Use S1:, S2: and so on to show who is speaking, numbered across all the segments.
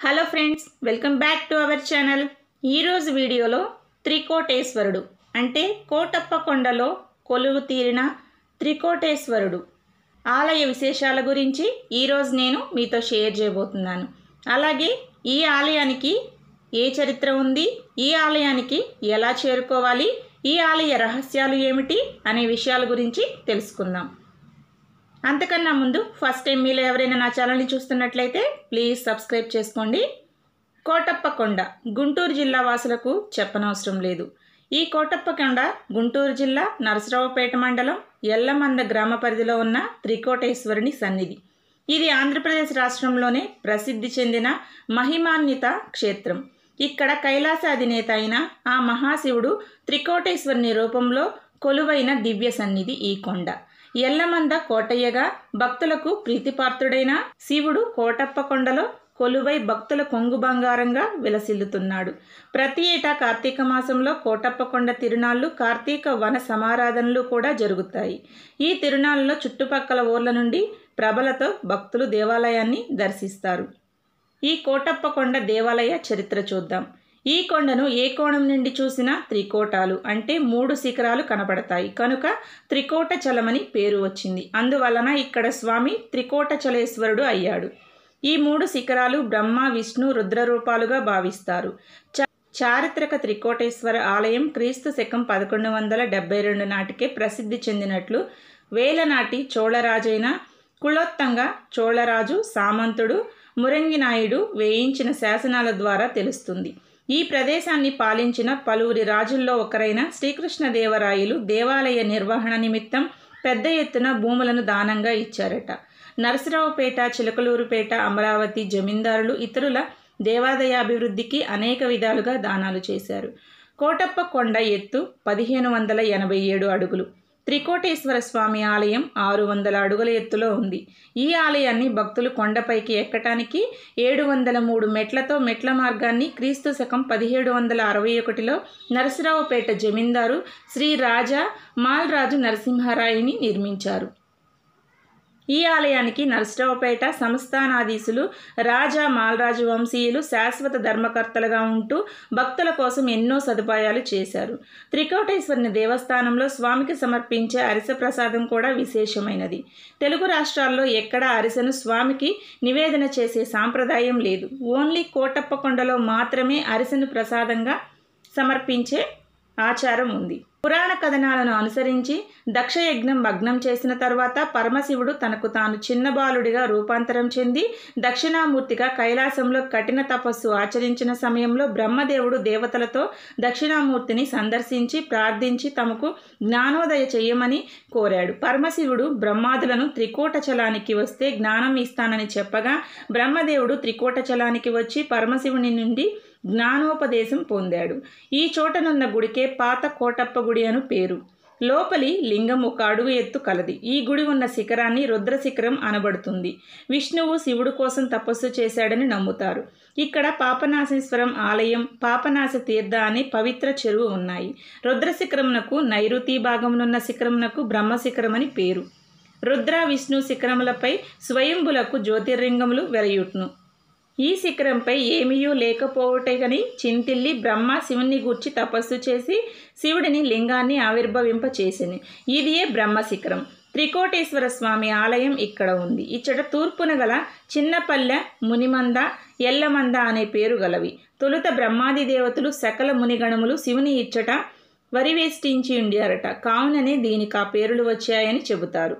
S1: hello friends welcome back to our channel ఈరోజు వీడియోలో త్రికోటేశ్వరుడు అంటే కోటప్ప కొండలో కొలువు తీరిన త్రికోటేశ్వరుడు ఆలయ విశేషాల గురించి ఈరోజు నేను మీతో షేర్ చేయబోతున్నాను అలాగే ఈ ఆలయానికి ఏ చరిత్ర ఉంది ఈ ఆలయానికి ఎలా చేరుకోవాలి ఈ ఆలయ రహస్యాలు ఏమిటి అనే విషయాల గురించి తెలుసుకుందాం అంతకన్నా ముందు ఫస్ట్ టైం మీలో ఎవరైనా నా ఛానల్ని చూస్తున్నట్లయితే ప్లీజ్ సబ్స్క్రైబ్ చేసుకోండి కోటప్ప కొండ గుంటూరు జిల్లా వాసులకు చెప్పనవసరం లేదు ఈ కోటప్ప కొండ గుంటూరు జిల్లా నరసరావుపేట మండలం ఎల్లమంద గ్రామ పరిధిలో ఉన్న త్రికోటేశ్వరుని సన్నిధి ఇది ఆంధ్రప్రదేశ్ రాష్ట్రంలోనే ప్రసిద్ధి చెందిన మహిమాన్విత క్షేత్రం ఇక్కడ కైలాస అధినేత అయిన ఆ మహాశివుడు త్రికోటేశ్వరుని రూపంలో కొలువైన దివ్య సన్నిధి ఈ కొండ ఎల్లమంద కోటయ్యగా భక్తులకు ప్రీతిపాత్రుడైన శివుడు కోటప్ప కొండలో కొలువై భక్తుల కొంగు బంగారంగా విలసిల్లుతున్నాడు ప్రతి ఏటా కార్తీక మాసంలో కోటప్ప కొండ తిరునాళ్ళు కార్తీక వన సమారాధనలు కూడా జరుగుతాయి ఈ తిరునాళ్ళలో చుట్టుపక్కల ఊర్ల నుండి ప్రభలతో భక్తులు దేవాలయాన్ని దర్శిస్తారు ఈ కోటప్ప కొండ దేవాలయ చరిత్ర చూద్దాం ఈ కొండను ఏ కోణం నుండి చూసినా త్రికోటాలు అంటే మూడు శిఖరాలు కనపడతాయి కనుక త్రికోట చలమని పేరు వచ్చింది అందువలన ఇక్కడ స్వామి త్రికోట చలేశ్వరుడు అయ్యాడు ఈ మూడు శిఖరాలు బ్రహ్మ విష్ణు రుద్ర రూపాలుగా భావిస్తారు చ చారిత్రక త్రికోటేశ్వర ఆలయం క్రీస్తు శకం పదకొండు వందల డెబ్బై రెండు నాటికే ప్రసిద్ధి చెందినట్లు వేలనాటి చోళరాజైన కులోత్తంగ చోళరాజు సామంతుడు మురంగినాయుడు వేయించిన శాసనాల ద్వారా తెలుస్తుంది ఈ ప్రదేశాన్ని పాలించిన పలువురి రాజుల్లో ఒకరైన శ్రీకృష్ణదేవరాయలు దేవాలయ నిర్వహణ నిమిత్తం పెద్ద ఎత్తున భూములను దానంగా ఇచ్చారట నరసరావుపేట చిలకలూరుపేట అమరావతి జమీందారులు ఇతరుల దేవాలయాభివృద్ధికి అనేక విధాలుగా దానాలు చేశారు కోటప్ప కొండ ఎత్తు పదిహేను వందల ఎనభై ఏడు అడుగులు త్రికోటేశ్వర స్వామి ఆలయం ఆరు వందల అడుగుల ఎత్తులో ఉంది ఈ ఆలయాన్ని భక్తులు కొండపైకి ఎక్కటానికి ఏడు వందల మూడు మెట్లతో మెట్ల మార్గాన్ని క్రీస్తు శకం పదిహేడు వందల అరవై ఒకటిలో నరసరావుపేట జమీందారు శ్రీ రాజా మాల్రాజు నరసింహరాయిని నిర్మించారు ఈ ఆలయానికి నరసరావుపేట సంస్థానాధీశులు రాజా మాల్రాజు వంశీయులు శాశ్వత ధర్మకర్తలుగా ఉంటూ భక్తుల కోసం ఎన్నో సదుపాయాలు చేశారు త్రికోటేశ్వరుని దేవస్థానంలో స్వామికి సమర్పించే అరిసె ప్రసాదం కూడా విశేషమైనది తెలుగు రాష్ట్రాల్లో ఎక్కడ అరిసెను స్వామికి నివేదన చేసే సాంప్రదాయం లేదు ఓన్లీ కోటప్ప కొండలో మాత్రమే అరిసెను ప్రసాదంగా సమర్పించే ఆచారం ఉంది పురాణ కథనాలను అనుసరించి దక్షయజ్ఞం భగ్నం చేసిన తర్వాత పరమశివుడు తనకు తాను చిన్న బాలుడిగా రూపాంతరం చెంది దక్షిణామూర్తిగా కైలాసంలో కఠిన తపస్సు ఆచరించిన సమయంలో బ్రహ్మదేవుడు దేవతలతో దక్షిణామూర్తిని సందర్శించి ప్రార్థించి తమకు జ్ఞానోదయ చేయమని కోరాడు పరమశివుడు బ్రహ్మాదులను త్రికోటచలానికి వస్తే జ్ఞానం ఇస్తానని చెప్పగా బ్రహ్మదేవుడు త్రికోటచలానికి వచ్చి పరమశివుని నుండి జ్ఞానోపదేశం పొందాడు ఈ చోటనున్న గుడికే పాత కోటప్ప గుడి అను పేరు లోపలి లింగం ఒక అడుగు ఎత్తు కలది ఈ గుడి ఉన్న శిఖరాన్ని రుద్ర శిఖరం అనబడుతుంది విష్ణువు శివుడు కోసం తపస్సు చేశాడని నమ్ముతారు ఇక్కడ పాపనాశేశ్వరం ఆలయం పాపనాశ తీర్థ అనే పవిత్ర చెరువు ఉన్నాయి రుద్ర శిఖరమునకు నైరుతి భాగమునున్న శిఖరమునకు బ్రహ్మ శిఖరం అని పేరు రుద్ర విష్ణు శిఖరములపై స్వయంభులకు జ్యోతిర్లింగములు వెలయుట్ను ఈ శిఖరంపై ఏమీయూ లేకపోవటని చింతిల్లి బ్రహ్మ శివుని గూర్చి తపస్సు చేసి శివుడిని లింగాన్ని ఆవిర్భవింప చేసింది ఇదియే బ్రహ్మ శిఖరం త్రికోటేశ్వర స్వామి ఆలయం ఇక్కడ ఉంది ఇచ్చట తూర్పున గల చిన్నపల్లె మునిమంద ఎల్లమంద అనే పేరు గలవి తొలుత బ్రహ్మాది దేవతలు సకల మునిగణములు శివుని ఇచ్చట వరివేష్టించి ఉండారట కావుననే దీనికి ఆ పేర్లు వచ్చాయని చెబుతారు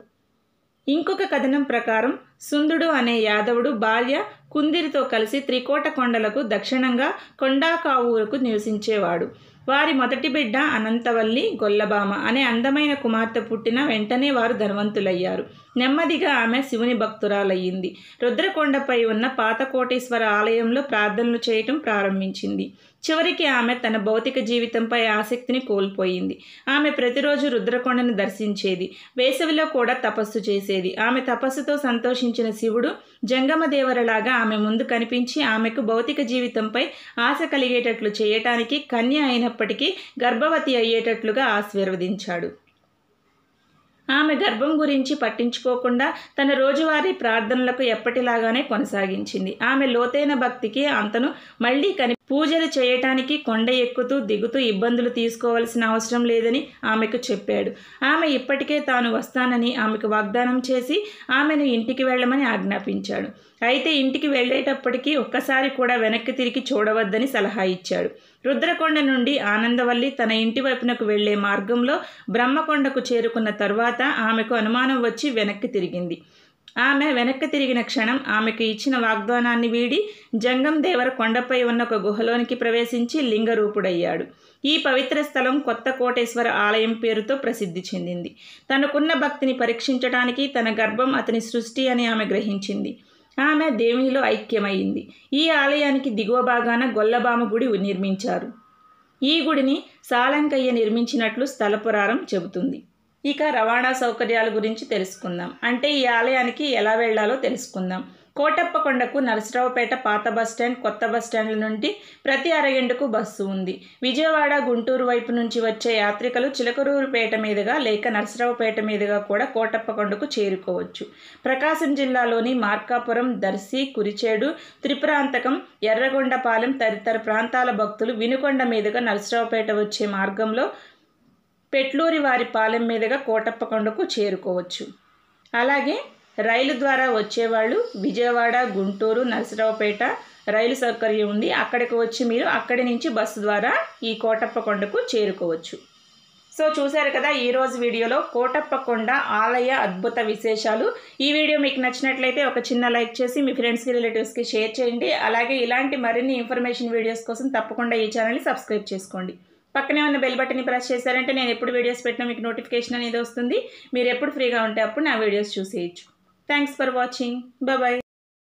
S1: ఇంకొక కథనం ప్రకారం సుందుడు అనే యాదవుడు భార్య కుందిరితో కలిసి త్రికోట కొండలకు దక్షిణంగా కొండాకావూరుకు నివసించేవాడు వారి మొదటి బిడ్డ అనంతవల్లి గొల్లబామ అనే అందమైన కుమార్తె పుట్టిన వెంటనే వారు ధనవంతులయ్యారు నెమ్మదిగా ఆమె శివుని భక్తురాలయ్యింది రుద్రకొండపై ఉన్న పాతకోటేశ్వర ఆలయంలో ప్రార్థనలు చేయటం ప్రారంభించింది చివరికి ఆమె తన భౌతిక జీవితంపై ఆసక్తిని కోల్పోయింది ఆమె ప్రతిరోజు రుద్రకొండను దర్శించేది వేసవిలో కూడా తపస్సు చేసేది ఆమె తపస్సుతో సంతోషించిన శివుడు జంగమదేవరలాగా ఆమె ముందు కనిపించి ఆమెకు భౌతిక జీవితంపై ఆశ కలిగేటట్లు చేయటానికి కన్య అయినప్పటికీ గర్భవతి అయ్యేటట్లుగా ఆశీర్వదించాడు ఆమె గర్భం గురించి పట్టించుకోకుండా తన రోజువారీ ప్రార్థనలకు ఎప్పటిలాగానే కొనసాగించింది ఆమె లోతైన భక్తికి అంతను మళ్ళీ కని పూజలు చేయటానికి కొండ ఎక్కుతూ దిగుతూ ఇబ్బందులు తీసుకోవాల్సిన అవసరం లేదని ఆమెకు చెప్పాడు ఆమె ఇప్పటికే తాను వస్తానని ఆమెకు వాగ్దానం చేసి ఆమెను ఇంటికి వెళ్ళమని ఆజ్ఞాపించాడు అయితే ఇంటికి వెళ్ళేటప్పటికీ ఒక్కసారి కూడా వెనక్కి తిరిగి చూడవద్దని సలహా ఇచ్చాడు రుద్రకొండ నుండి ఆనందవల్లి తన ఇంటి వైపునకు వెళ్లే మార్గంలో బ్రహ్మకొండకు చేరుకున్న తరువాత ఆమెకు అనుమానం వచ్చి వెనక్కి తిరిగింది ఆమె వెనక్కి తిరిగిన క్షణం ఆమెకు ఇచ్చిన వాగ్దానాన్ని వీడి జంగం దేవర కొండపై ఉన్న ఒక గుహలోనికి ప్రవేశించి లింగరూపుడయ్యాడు ఈ పవిత్ర స్థలం కొత్త కోటేశ్వర ఆలయం పేరుతో ప్రసిద్ధి చెందింది తనకున్న భక్తిని పరీక్షించడానికి తన గర్భం అతని సృష్టి అని ఆమె గ్రహించింది ఆమె దేవునిలో ఐక్యమైంది ఈ ఆలయానికి దిగువ భాగాన గొల్లబామ గుడి నిర్మించారు ఈ గుడిని సాలంకయ్య నిర్మించినట్లు స్థల పురాణం చెబుతుంది ఇక రవాణా సౌకర్యాల గురించి తెలుసుకుందాం అంటే ఈ ఆలయానికి ఎలా వెళ్లాలో తెలుసుకుందాం కోటప్పకొండకు నరసరావుపేట పాత బస్టాండ్ కొత్త బస్టాండ్ల నుండి ప్రతి అరగంటకు బస్సు ఉంది విజయవాడ గుంటూరు వైపు నుంచి వచ్చే యాత్రికులు చిలకరూరుపేట మీదుగా లేక నరసరావుపేట మీదుగా కూడా కోటప్పకొండకు చేరుకోవచ్చు ప్రకాశం జిల్లాలోని మార్కాపురం దర్శి కురిచేడు త్రిపురాంతకం ఎర్రగొండపాలెం తదితర ప్రాంతాల భక్తులు వినుకొండ మీదుగా నరసరావుపేట వచ్చే మార్గంలో పెట్లూరి వారి పాలెం మీదుగా కోటప్పకొండకు చేరుకోవచ్చు అలాగే రైలు ద్వారా వచ్చేవాళ్ళు విజయవాడ గుంటూరు నరసరావుపేట రైలు సౌకర్యం ఉంది అక్కడికి వచ్చి మీరు అక్కడి నుంచి బస్సు ద్వారా ఈ కోటప్పకొండకు చేరుకోవచ్చు సో చూశారు కదా ఈరోజు వీడియోలో కోటప్పకొండ ఆలయ అద్భుత విశేషాలు ఈ వీడియో మీకు నచ్చినట్లయితే ఒక చిన్న లైక్ చేసి మీ ఫ్రెండ్స్కి రిలేటివ్స్కి షేర్ చేయండి అలాగే ఇలాంటి మరిన్ని ఇన్ఫర్మేషన్ వీడియోస్ కోసం తప్పకుండా ఈ ఛానల్ని సబ్స్క్రైబ్ చేసుకోండి పక్కనే ఉన్న బెల్ బటన్ని ప్రెస్ చేశారంటే నేను ఎప్పుడు వీడియోస్ పెట్టినా మీకు నోటిఫికేషన్ అనేది వస్తుంది మీరు ఎప్పుడు ఫ్రీగా ఉంటే అప్పుడు నా వీడియోస్ చూసేయచ్చు థ్యాంక్స్ ఫర్ వాచింగ్ బాయ్